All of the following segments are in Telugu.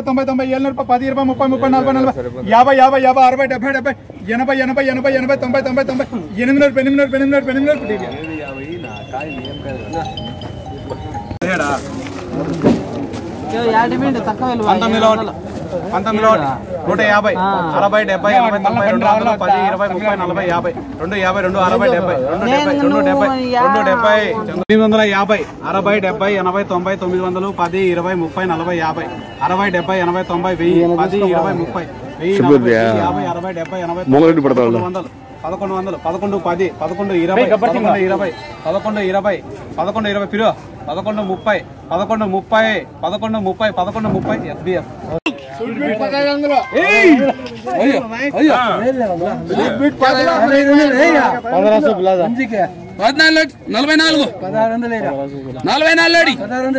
తొంభై తొంభై ఏళ్ళ నూరు పది ఇరవై ముప్పై ముప్పై నలభై నలభై యాభై యాభై యాభై అరవై డెబ్బై డెబ్బై ఎనభై ఎనభై ఎనభై ఎనభై తొంభై తొంభై తొంభై ఎనిమిది నూరు ఎనిమిది నూరు ఎనిమిది నూరు ఎనిమిది నూరు పంతొమ్మిదిలో ఒకటి. పంతొమ్మిదిలో ఒకటి. నూట యాభై అరవై డెబ్బై ఎనభై తొంభై రెండు వందలు పది ఇరవై ముప్పై నలభై యాభై రెండు యాభై రెండు అరవై డెబ్బై రెండు డెబ్బై రెండు డెబ్బై రెండు డెబ్బై తొమ్మిది వందల యాభై అరవై డెబ్బై ఎనభై తొంభై తొమ్మిది వందలు పది ఇరవై ముప్పై నలభై యాభై అరవై డెబ్బై ఎనభై తొంభై వెయ్యి పది ఇరవై ముప్పై వెయ్యి నలభై, వెయ్యి యాభై అరవై డెబ్బై ఎనభై మొగలెడ్డి పడతాడు. పదకొండు వందలు పదకొండు వందలు పదకొండు పది పదకొండు ఇరవై పదకొండు ఇరవై పదకొండు ఇరవై పదకొండు ఇరవై పిరు పదకొండు ముప్పై పదకొండు ముప్పై పదకొండు ముప్పై పదకొండు ముప్పై ఎస్బిఎఫ్ పద్నాలుగు నలభై నాలుగు నలభై నాలుగు అడి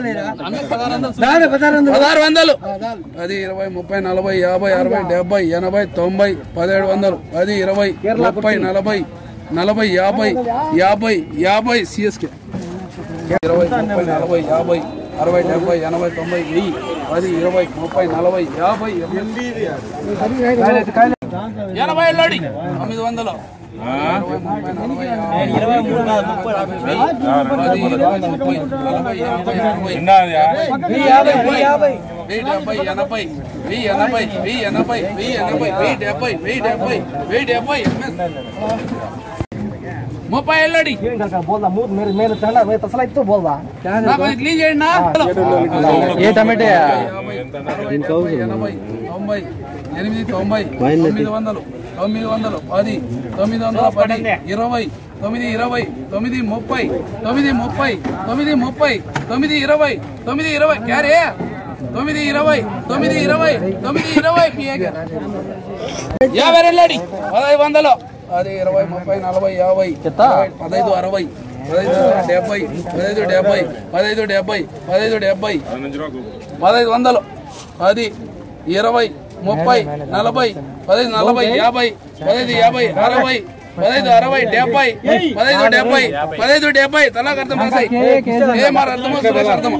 పదహారు వందలు పది ఇరవై ముప్పై నలభై యాభై అరవై డెబ్బై ఎనభై తొంభై పదిహేడు వందలు పది ఇరవై ముప్పై నలభై నలభై యాభై యాభై యాభై సిఎస్కే ఇరవై ముప్పై నలభై యాభై అరవై డెబ్బై ఎనభై తొంభై వెయ్యి పది ఇరవై ముప్పై నలభై యాభై ఎనభై లోడి తొమ్మిది వందలు ఇరవై మూడు పది ఇరవై ముప్పై నలభై యాభై అరవై వెయ్యి యాభై యాభై వెయ్యి డెబ్బై ఎనభై వెయ్యి ఎనభై వెయ్యి ఎనభై వెయ్యి ఎనభై వెయ్యి డెబ్బై వెయ్యి డెబ్బై వెయ్యి డెబ్బై ముప్పై ఎల్లడి నాకు అది క్లీన్ చేయండి నా. ఏ టమాటా యాభై, అరవై, ఎనభై తొంభై ఎనిమిది తొంభై తొమ్మిది వందలు తొమ్మిది వందలు పది తొమ్మిది వందల పది ఇరవై తొమ్మిది ఇరవై తొమ్మిది ముప్పై తొమ్మిది ముప్పై తొమ్మిది ముప్పై తొమ్మిది ఇరవై తొమ్మిది ఇరవై క్యారే తొమ్మిది ఇరవై తొమ్మిది ఇరవై తొమ్మిది ఇరవై పిఏ యాభై రెండడి పదహైదు వందలు అది ఇరవై ముప్పై నలభై యాభై అరవై, పదహైదు అరవై పదహైదు డెబ్బై పదహైదు డెబ్బై పదహైదు డెబ్బై పదహైదు డెబ్బై పదహైదు వందలు పది ఇరవై ముప్పై నలభై పదహైదు నలభై యాభై పదహైదు యాభై అరవై పదహైదు అరవై డెబ్బై పదహైదు డెబ్బై పదహైదు డెబ్బై తలాకు అర్థం మనసాయి ఏ మారు అర్థమో సురేష్ అర్థమో